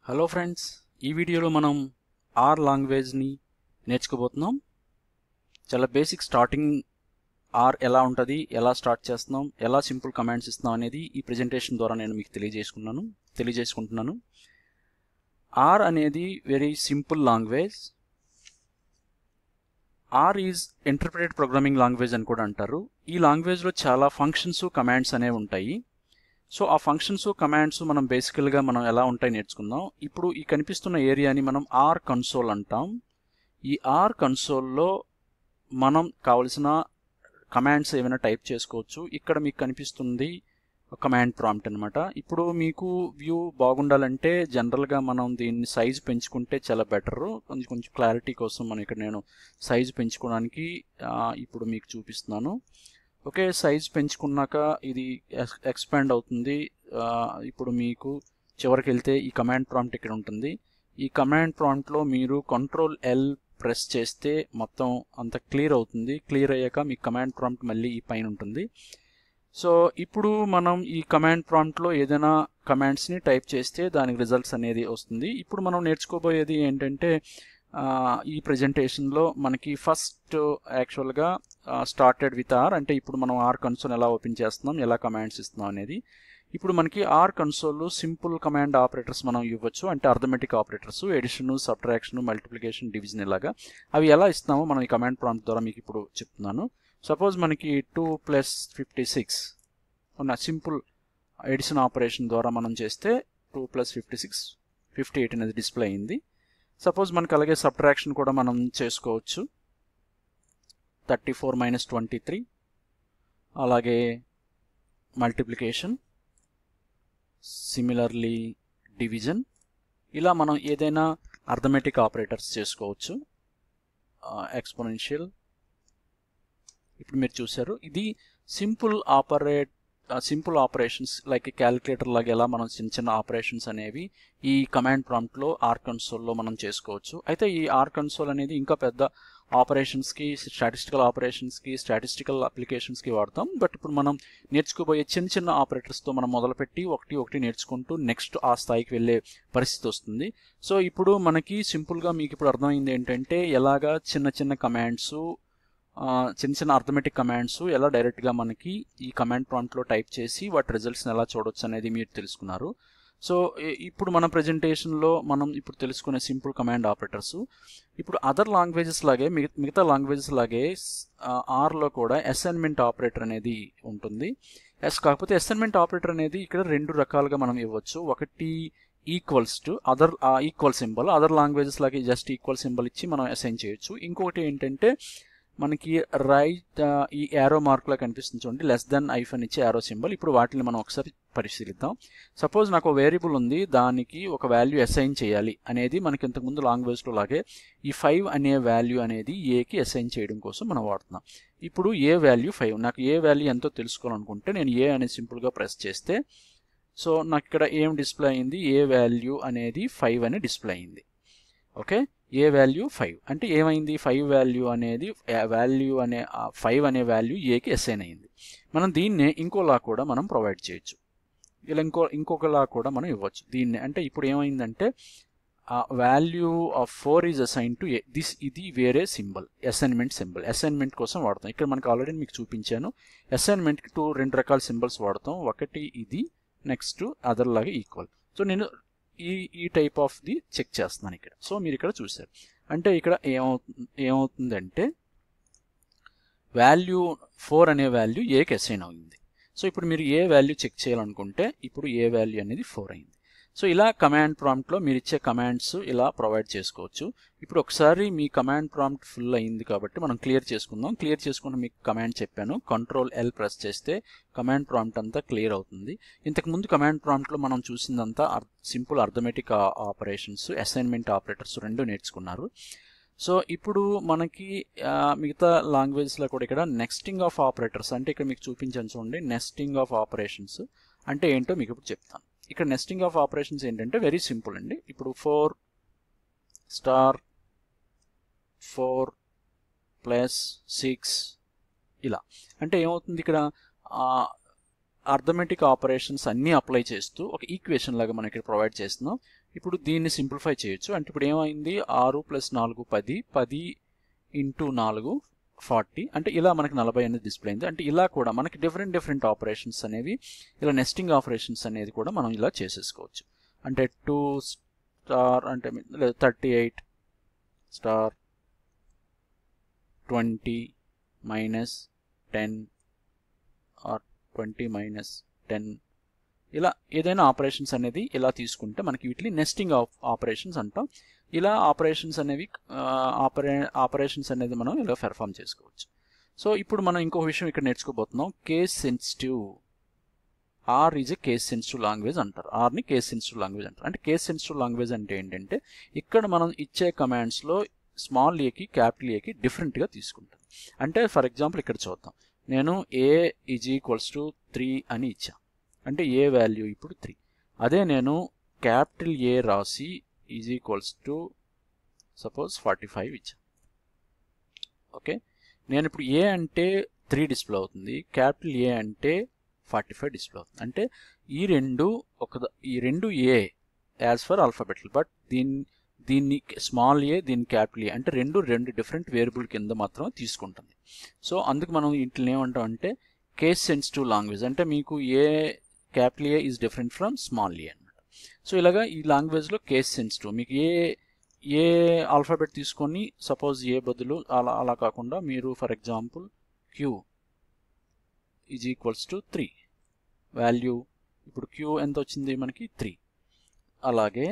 hello friends ఈ వీడియోలో మనం ఆర్ లాంగ్వేజ్ని నేర్చుకోబోతున్నాం చాలా బేసిక్ స్టార్టింగ్ ఆర్ ఎలా ఉంటుంది ఎలా స్టార్ట్ చేస్తున్నాం ఎలా సింపుల్ కమాండ్స్ ఇస్తున్నాం అనేది ఈ ప్రెజెంటేషన్ ద్వారా నేను మీకు తెలియజేసుకున్నాను తెలియజేసుకుంటున్నాను ఆర్ అనేది very simple language R is interpreted programming language అని కూడా అంటారు ఈ లాంగ్వేజ్లో చాలా ఫంక్షన్స్ కమాండ్స్ అనేవి ఉంటాయి సో ఆ ఫంక్షన్స్ కమాండ్స్ మనం బేసికల్గా మనం ఎలా ఉంటాయి నేర్చుకుందాం ఇప్పుడు ఈ కనిపిస్తున్న ఏరియాని మనం ఆర్ కన్సోల్ అంటాం ఈ ఆర్ కన్సోల్లో మనం కావలసిన కమాండ్స్ ఏమైనా టైప్ చేసుకోవచ్చు ఇక్కడ మీకు కనిపిస్తుంది కమాండ్ ప్రాంప్ట్ అనమాట ఇప్పుడు మీకు వ్యూ బాగుండాలంటే జనరల్గా మనం దీన్ని సైజ్ పెంచుకుంటే చాలా బెటర్ కొంచెం కొంచెం క్లారిటీ కోసం మనం ఇక్కడ నేను సైజ్ పెంచుకోవడానికి ఇప్పుడు మీకు చూపిస్తున్నాను ఓకే సైజ్ పెంచుకున్నాక ఇది ఎక్స్పాండ్ అవుతుంది ఇప్పుడు మీకు చివరికి వెళ్తే ఈ కమాండ్ ప్రాంప్ట్ ఇక్కడ ఉంటుంది ఈ కమాండ్ ప్రాంప్ట్లో మీరు కంట్రోల్ ఎల్ ప్రెస్ చేస్తే మొత్తం అంత క్లియర్ అవుతుంది క్లియర్ అయ్యాక మీ కమాండ్ ప్రాంప్ట్ మళ్ళీ ఈ పైన ఉంటుంది సో ఇప్పుడు మనం ఈ కమాండ్ ప్రాంప్ట్లో ఏదైనా కమాండ్స్ని టైప్ చేస్తే దానికి రిజల్ట్స్ అనేది వస్తుంది ఇప్పుడు మనం నేర్చుకోబోయేది ఏంటంటే ఈ ప్రజెంటేషన్లో మనకి ఫస్ట్ యాక్చువల్గా స్టార్టెడ్ విత్ ఆర్ అంటే ఇప్పుడు మనం ఆర్ కన్సోల్ ఎలా ఓపెన్ చేస్తున్నాం ఎలా కమాండ్స్ ఇస్తున్నాం అనేది ఇప్పుడు మనకి R console simple command operators మనం ఇవ్వచ్చు అంటే arithmetic operators addition subtraction multiplication division ఇలాగా అవి ఎలా ఇస్తామో మనం ఈ కమాండ్ ప్రాంప్ట్ ద్వారా మీకు ఇప్పుడు చెప్తున్నాను సపోజ్ మనకి టూ ప్లస్ ఫిఫ్టీ సిక్స్ ఉన్న సింపుల్ ఎడిషన్ ఆపరేషన్ ద్వారా మనం చేస్తే two plus fifty six fifty eight అనేది డిస్ప్లే అయింది సపోజ్ మనకి అలాగే సబ్ట్రాక్షన్ కూడా మనం చేసుకోవచ్చు thirty four minus twenty three అలాగే మల్టిప్లికేషన్ సిమిలర్లీ డివిజన్ ఇలా మనం ఏదైనా అర్థమెటిక్ ఆపరేటర్స్ చేసుకోవచ్చు ఎక్స్పోనెన్షియల్ ఇప్పుడు మీరు చూసారు ఇది simple operate simple operations like calculator లాగా ఎలా మనం చిన్న చిన్న ఆపరేషన్స్ అనేవి ఈ కమాండ్ ప్రాంప్ట్లో ఆర్ కన్సోల్లో మనం చేసుకోవచ్చు అయితే ఈ ఆర్ కన్సోల్ అనేది ఇంకా పెద్ద ఆపరేషన్స్కి స్టాటిస్టికల్ ఆపరేషన్స్కి స్టాటిస్టికల్ అప్లికేషన్స్కి వాడతాం బట్ ఇప్పుడు మనం నేర్చుకోబోయే చిన్న చిన్న ఆపరేటర్స్తో మనం మొదలుపెట్టి ఒకటి ఒకటి నేర్చుకుంటూ నెక్స్ట్ ఆ స్థాయికి వెళ్ళే పరిస్థితి వస్తుంది సో ఇప్పుడు మనకి సింపుల్గా మీకు ఇప్పుడు అర్థమైంది ఏంటంటే ఎలాగా చిన్న చిన్న కమాండ్స్ చిన్న చిన్న అర్థమెటిక్ కమాండ్స్ ఎలా డైరెక్ట్గా మనకి ఈ కమాండ్ ప్రాంప్ట్లో టైప్ చేసి వాటి రిజల్ట్స్ని ఎలా చూడొచ్చు అనేది మీరు తెలుసుకున్నారు సో ఇప్పుడు మన ప్రజెంటేషన్లో మనం ఇప్పుడు తెలుసుకునే సింపుల్ కమాండ్ ఆపరేటర్స్ ఇప్పుడు అదర్ లాంగ్వేజెస్ లాగే మిగతా లాంగ్వేజెస్ లాగే ఆర్లో కూడా అసైన్మెంట్ ఆపరేటర్ అనేది ఉంటుంది ఎస్ కాకపోతే అసైన్మెంట్ ఆపరేటర్ అనేది ఇక్కడ రెండు రకాలుగా మనం ఇవ్వచ్చు ఒకటి equals to other equal symbol other languages లాగే జస్ట్ ఈక్వల్ సింబల్ ఇచ్చి మనం అసైన్ చేయొచ్చు ఇంకొకటి ఏంటంటే మనకి రైట్ ఈ యారో మార్క్లో కనిపిస్తుంది చూడండి లెస్ దెన్ ఐఫన్ ఇచ్చే యారో సింబల్ ఇప్పుడు వాటిని మనం ఒకసారి పరిశీలిద్దాం సపోజ్ నాకు వేరియబుల్ ఉంది దానికి ఒక వాల్యూ అసైన్ చేయాలి అనేది మనకి ఇంతకుముందు లాంగ్వేజ్లో లాగే ఈ ఫైవ్ అనే వాల్యూ అనేది ఏకి అసైన్ చేయడం కోసం మనం వాడుతున్నాం ఇప్పుడు ఏ వాల్యూ ఫైవ్ నాకు ఏ వాల్యూ ఎంతో తెలుసుకోవాలనుకుంటే నేను ఏ అనేది సింపుల్గా ప్రెస్ చేస్తే సో నాకు ఇక్కడ ఏం డిస్ప్లే అయింది ఏ వాల్యూ అనేది ఫైవ్ అని డిస్ప్లే అయింది ఓకే ఏ వాల్యూ ఫైవ్ అంటే ఏమైంది ఫైవ్ వాల్యూ అనేది వాల్యూ అనే ఫైవ్ అనే వాల్యూ ఏకి అసైన్ అయింది మనం దీన్నే ఇంకోలా కూడా మనం ప్రొవైడ్ చేయొచ్చు ఇలా ఇంకో ఇంకొకలా కూడా మనం ఇవ్వచ్చు దీన్ని అంటే ఇప్పుడు ఏమైందంటే value of four is assign to this ఇది వేరే సింబల్ అసైన్మెంట్ సింబల్ అసైన్మెంట్ కోసం వాడతాం ఇక్కడ మనకు ఆల్రెడీ మీకు చూపించాను అసైన్మెంట్కి టూ రెండు రకాల సింబల్స్ వాడతాం ఒకటి ఇది నెక్స్ట్ అదర్ లాగా ఈక్వల్ సో నేను ఈ ఈ టైప్ ఆఫ్ ది చెక్ చేస్తున్నాను ఇక్కడ సో మీరు ఇక్కడ చూసారు అంటే ఇక్కడ ఏమవుతుంది ఏమవుతుందంటే వాల్యూ ఫోర్ అనే వాల్యూ ఏకి అసైన్ అయింది సో ఇప్పుడు మీరు ఏ వాల్యూ చెక్ చేయాలనుకుంటే ఇప్పుడు ఏ వాల్యూ అనేది ఫోర్ అయింది సో ఇలా కమాండ్ ప్రాంప్ట్లో మీరు ఇచ్చే కమాండ్స్ ఇలా ప్రొవైడ్ చేసుకోవచ్చు ఇప్పుడు ఒకసారి మీ కమాండ్ ప్రాంప్ట్ ఫుల్ అయింది కాబట్టి మనం క్లియర్ చేసుకుందాం క్లియర్ చేసుకున్న మీకు కమాండ్ చెప్పాను కంట్రోల్ ఎల్ ప్రెస్ చేస్తే కమాండ్ ప్రాంప్ట్ అంతా క్లియర్ అవుతుంది ఇంతకుముందు కమాండ్ ప్రాంప్ట్లో మనం చూసిందంతా simple arithmetic operations assignment operators రెండు నేర్చుకున్నారు సో ఇప్పుడు మనకి మిగతా లాంగ్వేజ్లో కూడా ఇక్కడ నెక్స్టింగ్ ఆఫ్ ఆపరేటర్స్ అంటే ఇక్కడ మీకు చూపించాను చూడండి నెస్టింగ్ ఆఫ్ ఆపరేషన్స్ అంటే ఏంటో మీకు ఇప్పుడు చెప్తాను ఇక్కడ నెస్టింగ్ ఆఫ్ ఆపరేషన్స్ ఏంటంటే వెరీ సింపుల్ అండి ఇప్పుడు four star four plus six ఇలా అంటే ఏమవుతుంది ఇక్కడ అర్థమెటిక్ ఆపరేషన్స్ అన్నీ అప్లై చేస్తూ ఒక ఈక్వేషన్ లాగా మనం ఇక్కడ ప్రొవైడ్ చేస్తున్నాం ఇప్పుడు దీన్ని సింప్లిఫై చేయొచ్చు అంటే ఇప్పుడు ఏమైంది ఆరు ప్లస్ నాలుగు పది పది ఇంటూ నాలుగు ఫార్టీ అంటే ఇలా మనకి నలభై అనేది డిస్ప్లే అయింది అంటే ఇలా కూడా మనకి డిఫరెంట్ డిఫరెంట్ ఆపరేషన్స్ అనేవి ఇలా నెస్టింగ్ ఆపరేషన్స్ అనేది కూడా మనం ఇలా చేసేసుకోవచ్చు అంటే టూ స్టార్ అంటే లేదా thirty eight star twenty minus ten or twenty minus ten ఇలా ఏదైనా ఆపరేషన్స్ అనేది ఇలా తీసుకుంటే మనకి వీటిని నెస్టింగ్ ఆఫ్ ఆపరేషన్స్ అంటాం ఇలా ఆపరేషన్స్ అనేవి ఆపరే ఆపరేషన్స్ అనేది మనం ఇలా పెర్ఫామ్ చేసుకోవచ్చు సో ఇప్పుడు మనం ఇంకో విషయం ఇక్కడ నేర్చుకోబోతున్నాం case sensitive R is a case sensitive language అంటారు ఆర్ని కేస్ సెన్సిటివ్ లాంగ్వేజ్ అంటారు అంటే కేస్ సెన్సిటివ్ లాంగ్వేజ్ అంటే ఏంటంటే ఇక్కడ మనం ఇచ్చే కమాండ్స్లో స్మాల్ ఏకి క్యాపిటల్ ఏకి డిఫరెంట్గా తీసుకుంటాం అంటే ఫర్ ఎగ్జాంపుల్ ఇక్కడ చూద్దాం నేను A is equals to three అని ఇచ్చా అంటే ఏ వాల్యూ ఇప్పుడు త్రీ అదే నేను క్యాపిటల్ ఏ రాసి is equals to suppose forty five ఇచ్చా ఓకే నేను ఇప్పుడు ఏ అంటే త్రీ డిస్ప్లే అవుతుంది క్యాపిటల్ ఏ అంటే ఫార్టీ ఫైవ్ డిస్ప్లే అవుతుంది అంటే ఈ రెండు ఒక ఈ రెండు A as for alphabetical but దీన్ని దీన్ని స్మాల్ ఏ దీన్ని క్యాపిటల్ ఏ అంటే రెండు రెండు డిఫరెంట్ వేరియబుల్ కింద మాత్రం తీసుకుంటుంది సో అందుకు మనం ఇంట్లో ఏమంటాం అంటే కేస్ సెన్సిటివ్ లాంగ్వేజ్ అంటే మీకు A capital A is different from small A అనమాట సో ఇలాగా ఈ లాంగ్వేజ్లో కేస్ సెన్సిటివ్ మీకు ఏ ఏ ఆల్ఫాబెట్ తీసుకొని సపోజ్ ఏ బదులు అలా అలా కాకుండా మీరు for example Q is equals to three value ఇప్పుడు క్యూ ఎంత వచ్చింది మనకి త్రీ అలాగే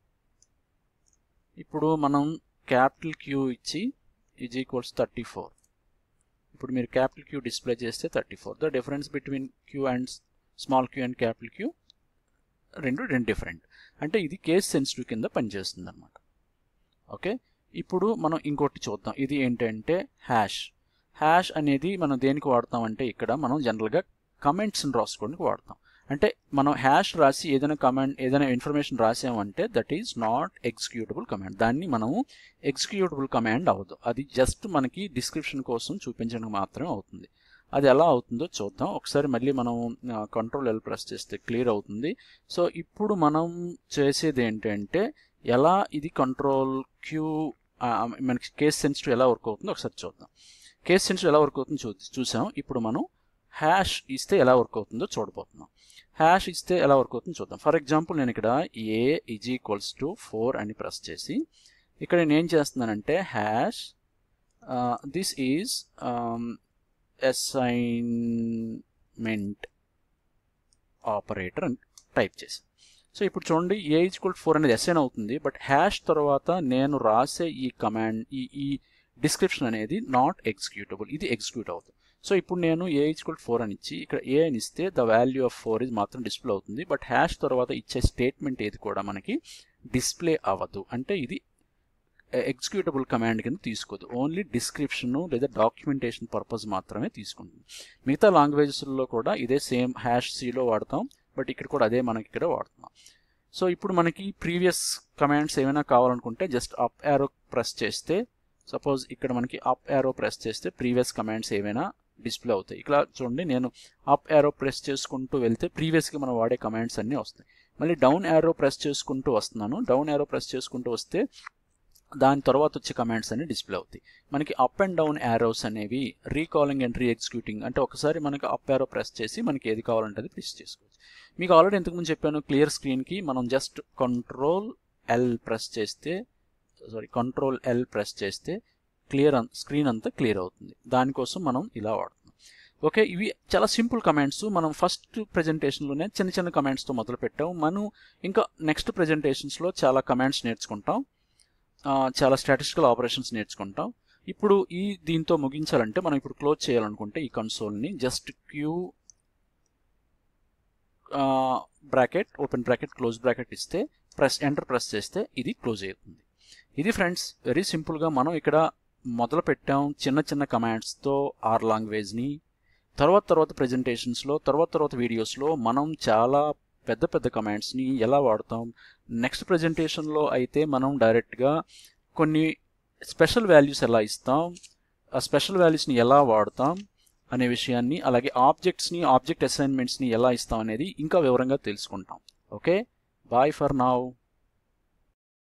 ఇప్పుడు మనం క్యాపిటల్ క్యూ ఇచ్చి ఈజ్ ఈక్వల్స్ థర్టీ ఫోర్ ఇప్పుడు మీరు క్యాపిటల్ క్యూ డిస్ప్లే చేస్తే thirty four the difference between Q and small Q and capital Q రెండు రెండు డిఫరెంట్ అంటే ఇది కేస్ సెన్సిటివ్ కింద పనిచేస్తుంది అనమాట ఓకే ఇప్పుడు మనం ఇంకోటి చూద్దాం ఇది ఏంటంటే హ్యాష్ హ్యాష్ అనేది మనం దేనికి వాడతాం అంటే ఇక్కడ మనం జనరల్గా కమెంట్స్ని రాసుకోవడానికి వాడతాం అంటే మనం హ్యాష్ రాసి ఏదైనా కమాండ్ ఏదైనా ఇన్ఫర్మేషన్ రాసామంటే that is not executable command దాన్ని మనము ఎగ్జిక్యూటబుల్ కమాండ్ అవ్వదు అది జస్ట్ మనకి డిస్క్రిప్షన్ కోసం చూపించడానికి మాత్రమే అవుతుంది అది ఎలా అవుతుందో చూద్దాం ఒకసారి మళ్ళీ మనం కంట్రోల్ ఎల్ ప్రెస్ చేస్తే క్లియర్ అవుతుంది సో ఇప్పుడు మనం చేసేది ఏంటంటే ఎలా ఇది కంట్రోల్ క్యూ మనకి కేస్ సెన్సిటివ్ ఎలా వర్క్ అవుతుందో ఒకసారి చూద్దాం కేస్ సెన్సిటివ్ ఎలా వర్క్ అవుతుందో చూ చూసాం ఇప్పుడు మనం హ్యాష్ ఇస్తే ఎలా వర్క్ అవుతుందో చూడబోతున్నాం హ్యాష్ ఇస్తే ఎలా వర్క్ అవుతుందో చూద్దాం ఫర్ ఎగ్జాంపుల్ నేను ఇక్కడ A is equals to four అని ప్రెస్ చేసి ఇక్కడ నేను ఏం చేస్తున్నానంటే hash this is assignment operator అని టైప్ చేసి సో ఇప్పుడు చూడండి ఏ ఈక్వల్ ఫోర్ అనేది అసైన్ అవుతుంది బట్ హ్యాష్ తర్వాత నేను రాసే ఈ కమాండ్ ఈ ఈ డిస్క్రిప్షన్ అనేది నాట్ ఎగ్జిక్యూటబుల్ ఇది ఎగ్జిక్యూట్ అవుతుంది సో ఇప్పుడు నేను ఏ ఈక్వల్ ఫోర్ అని ఇచ్చి ఇక్కడ ఏ అని ఇస్తే ద వాల్యూ ఆఫ్ ఫోర్ ఇది మాత్రం డిస్ప్లే అవుతుంది బట్ హ్యాష్ తర్వాత ఇచ్చే స్టేట్మెంట్ ఏది కూడా మనకి డిస్ప్లే అవ్వదు అంటే ఇది ఎగ్జిక్యూటబుల్ కమాండ్ కింద తీసుకోదు ఓన్లీ డిస్క్రిప్షన్ లేదా డాక్యుమెంటేషన్ పర్పస్ మాత్రమే తీసుకుంటుంది మిగతా లాంగ్వేజెస్లో కూడా ఇదే సేమ్ హ్యాష్ సిలో వాడతాం బట్ ఇక్కడ కూడా అదే మనకి ఇక్కడ వాడుతున్నాం సో ఇప్పుడు మనకి ప్రీవియస్ కమాండ్స్ ఏమైనా కావాలనుకుంటే జస్ట్ అప్ యారో ప్రెస్ చేస్తే సపోజ్ ఇక్కడ మనకి అప్ యారో ప్రెస్ చేస్తే ప్రీవియస్ కమాండ్స్ ఏమైనా డిస్ప్లే అవుతాయి ఇక్కడ చూడండి నేను అప్ యారో ప్రెస్ చేసుకుంటూ వెళ్తే ప్రీవియస్గా మనం వాడే కమాండ్స్ అన్నీ వస్తాయి మళ్ళీ డౌన్ యారో ప్రెస్ చేసుకుంటూ వస్తున్నాను డౌన్ యారో ప్రెస్ చేసుకుంటూ వస్తే దాని తర్వాత వచ్చే కమాండ్స్ అన్ని డిస్ప్లే అవుతాయి మనకి అప్ అండ్ డౌన్ యారోస్ అనేవి రీకాలింగ్ అండ్ రీ ఎగ్జిక్యూటింగ్ అంటే ఒకసారి మనకి అప్ యారో ప్రెస్ చేసి మనకి ఏది కావాలంటే అది ప్రెస్ చేసుకోవచ్చు మీకు ఆల్రెడీ ఇంతకుముందు చెప్పాను క్లియర్ స్క్రీన్కి మనం జస్ట్ కంట్రోల్ ఎల్ ప్రెస్ చేస్తే సారీ కంట్రోల్ ఎల్ ప్రెస్ చేస్తే క్లియర్ స్క్రీన్ అంతా క్లియర్ అవుతుంది దానికోసం మనం ఇలా వాడుతున్నాం ఓకే ఇవి చాలా సింపుల్ కమాండ్స్ మనం ఫస్ట్ ప్రజెంటేషన్లోనే చిన్న చిన్న కమాండ్స్తో మొదలు పెట్టాం మనం ఇంకా నెక్స్ట్ ప్రజెంటేషన్స్లో చాలా కమాండ్స్ నేర్చుకుంటాం చాలా స్టాటిస్టికల్ ఆపరేషన్స్ నేర్చుకుంటాం ఇప్పుడు ఈ దీంతో ముగించాలంటే మనం ఇప్పుడు క్లోజ్ చేయాలనుకుంటే ఈ కన్సోల్ని just Q bracket open bracket close bracket ఇస్తే ప్రెస్ ఎంటర్ ప్రెస్ చేస్తే ఇది క్లోజ్ అవుతుంది ఇది ఫ్రెండ్స్ వెరీ సింపుల్గా మనం ఇక్కడ మొదలు పెట్టాం చిన్న చిన్న కమాండ్స్తో ఆర్ లాంగ్వేజ్ని తర్వాత తర్వాత ప్రజెంటేషన్స్లో తర్వాత తర్వాత వీడియోస్లో మనం చాలా పెద్ద పెద్ద కమాండ్స్ని ఎలా వాడతాం నెక్స్ట్ ప్రజెంటేషన్లో అయితే మనం డైరెక్ట్గా కొన్ని స్పెషల్ వాల్యూస్ ఎలా ఇస్తాం ఆ స్పెషల్ వాల్యూస్ని ఎలా వాడతాం అనే విషయాన్ని అలాగే ఆబ్జెక్ట్స్ని ఆబ్జెక్ట్ అసైన్మెంట్స్ని ఎలా ఇస్తాం అనేది ఇంకా వివరంగా తెలుసుకుంటాం ఓకే బాయ్ ఫర్ నౌ